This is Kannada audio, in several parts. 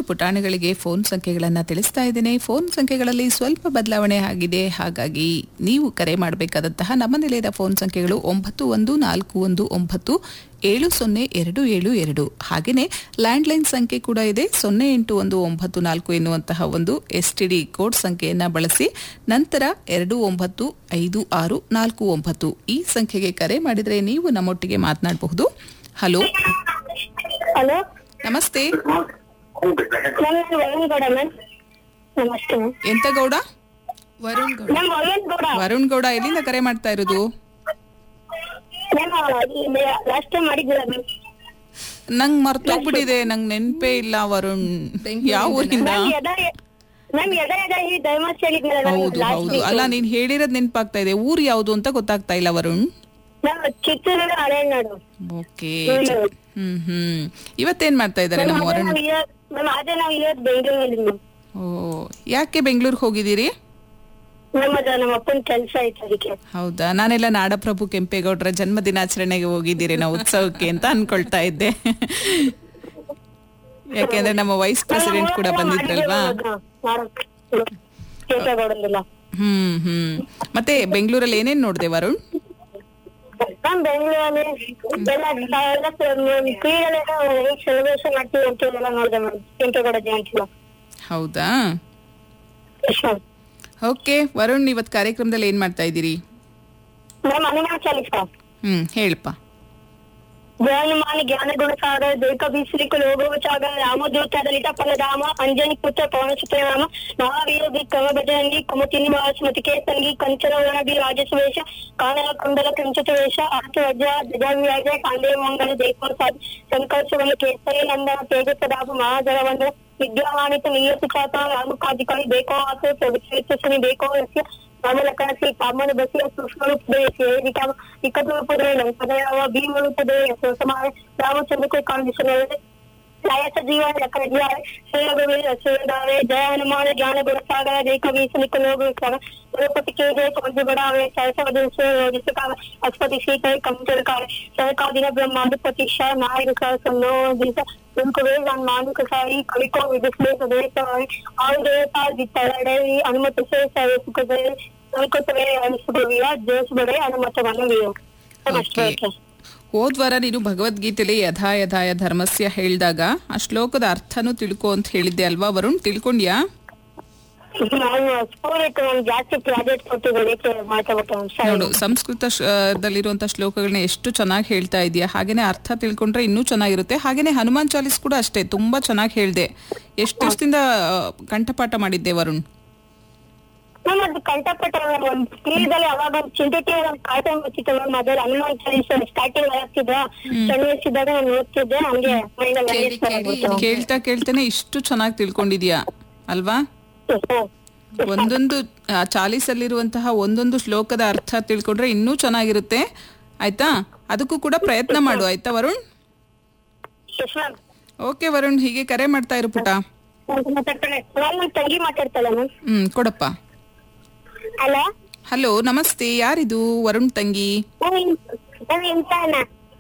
ಪುಟಾಣಿಗಳಿಗೆ ಫೋನ್ ಸಂಖ್ಯೆಗಳನ್ನು ತಿಳಿಸ್ತಾ ಇದ್ದೇನೆ ಫೋನ್ ಸಂಖ್ಯೆಗಳಲ್ಲಿ ಸ್ವಲ್ಪ ಬದಲಾವಣೆ ಆಗಿದೆ ಹಾಗಾಗಿ ನೀವು ಕರೆ ಮಾಡಬೇಕಾದಂತಹ ನಮ್ಮ ನಿಲಯದ ಫೋನ್ ಸಂಖ್ಯೆಗಳು ಒಂಬತ್ತು ಒಂದು ನಾಲ್ಕು ಒಂದು ಒಂಬತ್ತು ಏಳು ಸೊನ್ನೆ ಎರಡು ಏಳು ಎರಡು ಹಾಗೆಯೇ ಲ್ಯಾಂಡ್ಲೈನ್ ಸಂಖ್ಯೆ ಕೂಡ ಇದೆ ಸೊನ್ನೆ ಎಂಟು ಒಂದು ಒಂಬತ್ತು ನಾಲ್ಕು ಎನ್ನುವಂತಹ ಒಂದು ಎಸ್ ಟಿ ಡಿ ಕೋಡ್ ಸಂಖ್ಯೆಯನ್ನು ಬಳಸಿ ನಂತರ ಎರಡು ಒಂಬತ್ತು ಐದು ಆರು ನಾಲ್ಕು ಒಂಬತ್ತು ಈ ಸಂಖ್ಯೆಗೆ ಕರೆ ಮಾಡಿದರೆ ನೀವು ನಮ್ಮೊಟ್ಟಿಗೆ ಮಾತನಾಡಬಹುದು ಹಲೋ ಹಲೋ ನಮಸ್ತೆ ಮ್ಯಾಮ್ ವರುಣ್ ಗೌಡ ಮ್ಯಾಮ್ ನಮಸ್ತೆ ಮ್ಯಾಮ್ ಎಂತ ಗೌಡ ವರುಣ್ ಗೌಡ ಮ್ಯಾಮ್ ವರುಣ್ ಗೌಡ ವರುಣ್ ಗೌಡ ಎಲ್ಲಿಂದ ಕರೆ ಮಾಡ್ತಾ ಇರೋದು ಮ್ಯಾಮ್ ಲಾಸ್ಟ್ ಟೈಮ್ ಮಾಡಿದ್ದಿಲ್ಲ ಮ್ಯಾಮ್ ನಂಗ್ ಮರ್ತೋಗ್ಬಿಟ್ಟಿದೆ ನಂಗ್ ನೆನ್ಪೇ ಇಲ್ಲ ವರುಣ್ ಬೆಂಗಳೂರಿಂದ ಯಾವ ಊರಿಂದ ಮ್ಯಾಮ್ ಯದ ಮ್ಯಾಮ್ ಯದ ಯದ ಈ ಧರ್ಮಸ್ಥಳ ಹೇಳಿದ್ನಲ್ಲ ಮ್ಯಾಮ್ ಹೌದು ಲಾಸ್ಟ್ ಹೌದು ಅಲ್ಲ ನೀನ್ ಹೇಳಿರೋದ್ ನೆನ್ಪಾಗ್ತಾ ಇದೆ ಊರ್ ಯಾವ್ದು ಅಂತ ಗೊತ್ತಾಗ್ತಾ ಇಲ್ಲ Varun ma'am Chittoor Halenadu okay hmm hmm ಇವತ್ತೇನ್ ಮಾಡ್ತಾ ಇದ್ದಾರೆ ನಮ್ಮ ವರುಣ್ ಮ್ಯಾಮ್ ಅದೇ ನಾವು ಇವತ್ತು ಬೆಂಗಳೂರಲ್ಲಿ ಮ್ಯಾಮ್ ಓ ಯಾಕೆ ಬೆಂಗಳೂರಿಗೆ ಹೋಗಿದ್ದೀರಿ ಮ್ಯಾಮ್ ಅದು ನಮ್ಮ ಅಪ್ಪನ ಕೆಲಸ ಆಯ್ತು ಅದಕ್ಕೆ ಹೌದಾ ನಾನೆಲ್ಲ ನಾಡಪ್ರಭು ಕೆಂಪೇಗೌಡರ ಜನ್ಮ ದಿನಾಚರಣೆಗೆ ಹೋಗಿದ್ದೀರಿ ನಾವು ಉತ್ಸವಕ್ಕೆ ಅಂತ ಅನ್ಕೊಳ್ತಾ ಇದ್ದೆ ಯಾಕೆಂದ್ರೆ ನಮ್ಮ ವೈಸ್ ಪ್ರೆಸಿಡೆಂಟ್ ಕೂಡ ಬಂದಿದ್ರಲ್ವಾ ಕೇಶಗೌಡಂದಿಲ್ಲ ಹ್ಮ್ ಹ್ಮ್ ಮತ್ತೆ ಬೆಂಗಳೂರಲ್ಲಿ ಏನೇನ್ ನೋಡ್ದೆ ವರುಣ್ ಮ್ಯಾಮ್ ಬೆಂಗಳೂರಲ್ಲಿ ಎಲ್ಲ ಎಲ್ಲ ಕ್ರೀಡೆಲ್ಲ ಹೇಗೆ ಸೆಲೆಬ್ರೇಷನ್ ಮಾಡ್ತೀವಿ ಅಂತ ಎಲ್ಲ ನೋಡಿದೆ ಮ್ಯಾಮ್ ಕೆಂಪೇಗೌಡ ಜಯಂತಿ ಹೌದಾ ಮ್ಯಾಮ್ ಓಕೆ ವರುಣ್ ಇವತ್ ಕಾರ್ಯಕ್ರಮದಲ್ಲಿ ಏನ್ ಮಾಡ್ತಾ ಇದ್ದೀರಿ ಮ್ಯಾಮ್ ಹನುಮಾನ್ ಚಾಲಿಸ ಹ್ಮ್ ಹೇಳಪ್ಪ ಜ್ಞಾನಮಾನ ಜ್ಞಾನ ಗುಣಸಾರ ದೇಕ ಬೀಸಲಿಕ್ಕೆ ಲೋಗೋಚಾಗ ರಾಮದೂತ ದಲಿತ ಫಲಧಾಮ ಅಂಜನಿ ಪುತ್ರ ಪವನ ಸುತರಾಮ ಮಹಾವೀರ ವಿಕ್ರಮ ಭಜರಂಗಿ ಕುಮತಿನಿ ಮಹಾಸ್ಮತಿ ಕೇತಂಗಿ ಕಂಚನ ಒಣಗಿ ರಾಜಸುವೇಶ ಕಾನಲ ಕುಂಡಲ ಕಂಚತ ವೇಷ ಆಟ ವಜ್ರ ಧ್ವಜಾವಿರಾಜ ಕಾಂದೇ ಮಂಗಲ ದೇಕೋರ್ ಸಾಧಿ ಸಂಕರ್ಷವನ ಕೇಸರಿ ನಂದನ ತೇಜ ಪ್ರತಾಪ ಮಹಾಜಲವಂದ ವಿದ್ಯಾವಾಣಿತ ನಿಯತ ಚಾತ ರಾಮಕಾಧಿಕಾರಿ ಬೇಕೋ ಆಸೆ ಪ್ರವಿಶ್ವನಿ ಬೇಕೋ ರಸ್ಯ ರಾಮಲಕನಸಿ ಕಾಮನ ಬಸಿಯ ಸೂಕ್ಷ್ಮರೂಪದೇ ಸೇರಿಕ ನಿಕಟರೂಪದೇ ಲಂಕದಯವ ಭೀಮರೂಪದೇ ಸಮಾನ ರಾಮಚಂದ್ರಕ್ಕೆ ಕಾಣಿಸಲೇ ಲಾಯಕ ಜೀವನ ಲಕ್ಕನ ಜೀವ ಶ್ರೇಯಗವೇ ಶ್ರೇಯದಾವೆ ಜಯ ಹನುಮಾನ ಜ್ಞಾನ ಗುಣಸಾಗರ ರೇಖ ವೀಸಲಿಕ ಲೋಕ ತಿರುಪತಿ ಕೇಜೆ ಕೊಂಜ ಬಡಾವೆ ಸಹಸವದ ಯೋಜಿಸಕಾಲ ಅಸ್ಪತಿ ಶ್ರೀಕೈ ಕಂಚರಕಾಲ ಸಹಕಾದಿನ ಬ್ರಹ್ಮಾಧಿಪತಿ ಶ ನಾಯಕ ಸನ್ನೋ ದಿಸ ಉಂಕುವೆ ನಾನು ಮಾನುಕ ಸಾರಿ ಕಲಿಕೋ ವಿಧಿಸ್ಲೇ ಸದೇಶವಾಗಿ ಆಯುಧೇತ ದಿತ್ತಳಡೆ ಅನುಮತಿಸೇ ಸುಖದೇ ಅನುಕುತ್ತವೆ ಅನಿಸುಗುವಿಯ ಜೋಸ್ಬಡೆ ಅನುಮತವನ್ನು Okay. ಹೋದ್ವಾರ ನೀನು ಭಗವದ್ಗೀತೆಲಿ ಯಥಾ ಯಥಾಯ ಧರ್ಮಸ್ಯ ಹೇಳಿದಾಗ ಆ ಶ್ಲೋಕದ ಅರ್ಥನೂ ತಿಳ್ಕೊ ಅಂತ ಹೇಳಿದ್ದೆ ಅಲ್ವಾ ವರುಣ್ ತಿಳ್ಕೊಂಡ್ಯಾ ನಾನು ಸ್ಕೂಲಿಗೆ ನಾನು ಜಾಸ್ತಿ ಪ್ರಾಜೆಕ್ಟ್ ಕೊಟ್ಟಿದ್ದೀನಿ ಮಾತಾಡ್ಬಿಟ್ಟು ನೋಡು ಸಂಸ್ಕೃತ ಶ- ದಲ್ಲಿರುವಂತ ಶ್ಲೋಕಗಳನ್ನ ಎಷ್ಟು ಚೆನ್ನಾಗಿ ಹೇಳ್ತಾ ಇದೀಯಾ ಹಾಗೇನೆ ಅರ್ಥ ತಿಳ್ಕೊಂಡ್ರೆ ಇನ್ನೂ ಚೆನ್ನಾಗಿರುತ್ತೆ ಹಾಗೇನೆ ಹನುಮಾನ್ ಚಾಲಿಸ್ ಕೂಡ ಅಷ್ಟೇ ತುಂಬಾ ಚೆನ್ನಾಗಿ ಹೇಳ್ದೆ ಎಷ್ಟು ದಿವಸದಿಂದ ಆ, ಕಂಠಪಾಠ ಮಾಡಿದ್ದೆ ವರುಣ್ ಮ್ಯಾಮ್ ಅದು ಕಂಠಪಟ್ಟ ಒಂದು ಸ್ಕೂಲದಲ್ಲಿ ಅವಾಗ ಒಂದು ಚಿಂಟಟಿ ಒಂದು ಕಾರ್ಟೂನ್ ಬರ್ತಿತ್ತು ಮ್ಯಾಮ್ ಅದ್ರಲ್ಲಿ ಹನುಮಾನ್ ಚಾಲೀಸ್ ಸ್ಟಾರ್ಟಿಂಗ್ ಆಗ್ತಿದ್ದ ಸಣ್ಣ ವಯಸ್ಸಿದ್ದಾಗ ನಾನು ಓದ್ತಿದ್ದೆ ಹಂಗೆ ಮೈಂಡಲ್ಲಿ ಕೇಳಿ, ಹಂಗೆ start ಕೇಳಿ. ಆಗ್ಬಿಡ್ತು. ಕೇಳ್ತಾ ಕೇಳ್ತಾನೆ ಇಷ್ಟು ಚೆನ್ನಾಗಿ ತಿಳ್ಕೊಂಡಿದ್ಯಾ ಅಲ್ವಾ ಹ್ಮ್. ಒಂದೊಂದು ಆ, ಚಾಲೀಸಲ್ಲಿರುವಂತಹ ಒಂದೊಂದು ಶ್ಲೋಕದ ಅರ್ಥ ತಿಳ್ಕೊಂಡ್ರೆ ಇನ್ನೂ ಚೆನ್ನಾಗಿರುತ್ತೆ ಆಯ್ತಾ ಅದಕ್ಕೂ ಕೂಡ ಪ್ರಯತ್ನ ಮಾಡು ಆಯ್ತಾ Varun Yes, ma'am. Okay Varun ಹೀಗೆ ಕರೆ ಮಾಡ್ತಾ ಇರು ಪುಟ ನಾನು ಮಾತಾಡ್ತಾಳೆ ಮ್ಯಾಮ್ ನನ್ನ ತಂಗಿ ಮಾತಾಡ್ತಾಳೆ ಮ್ಯಾಮ್ ಹ್ಮ್ ಕೊಡಪ್ಪ ಹಲೋ ಹಲೋ ನಮಸ್ತೆ ಯಾರಿದು ವರುಣ್ ತಂಗಿ ನಾನು ಇಂತಾನ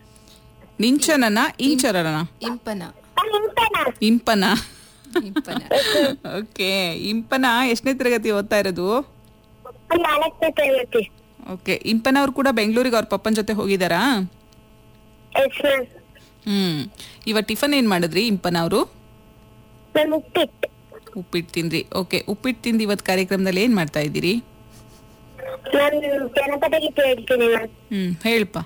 ನಿಂಚನನ ಇಂಚರನ ಇಂಪನ ನಾನು ಇಂತಾನ ಇಂಪನ ಇಂಪನ ಓಕೆ ಇಂಪನ ಎಷ್ಟನೇ ತರಗತಿ ಓದ್ತಾ ಇರೋದು ಒಂದು ನಾಲ್ಕನೇ ತರಗತಿ ಓಕೆ ಇಂಪನ ಅವ್ರು ಕೂಡ ಬೆಂಗಳೂರಿಗೆ ಅವ್ರ ಪಪ್ಪನ ಜೊತೆ ಹೋಗಿದಾರಾ ಎಸ್ ಮ್ಯಾಮ್ ಹ್ಮ್ ಇವ ಟಿಫನ್ ಏನ್ ಮಾಡಿದ್ರಿ ಇಂಪನ ಅವರು ನಾನು ಉಪ್ಪಿಟ್ಟು ಉಪ್ಪಿಟ್ಟು ತಿಂದ್ರಿ ಓಕೆ ಉಪ್ಪಿಟ್ಟು ತಿಂದು ಇವತ್ತು ಕಾರ್ಯಕ್ರಮದಲ್ಲಿ ಏನ್ ಮಾಡ್ತಾ ಇದ್ದೀರಿ ನಾನು ಜನಪದ ಗೀತೆ ಹೇಳ್ತೀನಿ ಮ್ಯಾಮ್ ಹ್ಮ್ ಹೇಳಪ್ಪ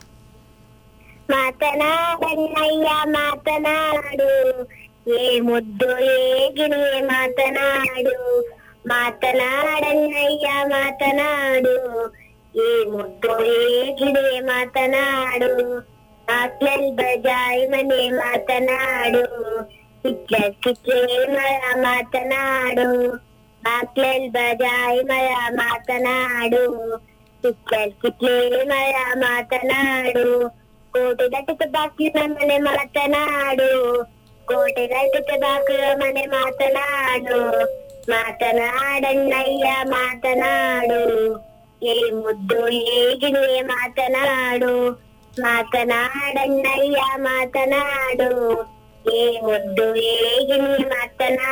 ಮಾತನಾಡನ್ನಯ್ಯ ಮಾತನಾಡು ಏ ಮುದ್ದು ಏ ಗಿಣಿಯೇ ಮಾತನಾಡು ಮಾತನಾಡನ್ನಯ್ಯ ಮಾತನಾಡು ಏ ಮುದ್ದು ಏ ಗಿಣಿಯೇ ಮಾತನಾಡು ಆಕ್ಲಲ್ ಬಜಾಯ್ ಮನೆ ಮಾತನಾಡು ಕಿಚ್ಚ ಕಿಚ್ಚೆ ಮರ ಮಾತನಾಡು ಆಕ್ಲಲ್ ಬಜಾಯ್ ಮರ ಮಾತನಾಡು ಕಿಚ್ಚಲ್ ಕಿಚ್ಚೆ ಮರ ಮಾತನಾಡು ಕೋಟೆ ದಟ್ಟದ ಬಾಕಿನ ಮನೆ ಮಾತನಾಡು ಕೋಟೆ ದಟ್ಟದ ಬಾಕಿನ ಮನೆ ಮಾತನಾಡು ಮಾತನಾಡಣ್ಣಯ್ಯ ಮಾತನಾಡು ಏ ಮುದ್ದು ಹೇಗಿದೆ ಮಾತನಾಡು ಮಾತನಾಡಣ್ಣಯ್ಯ ಮಾತನಾಡು ಏ ಮುದ್ದು ಹೇಗಿದೆ ಮಾತನಾಡು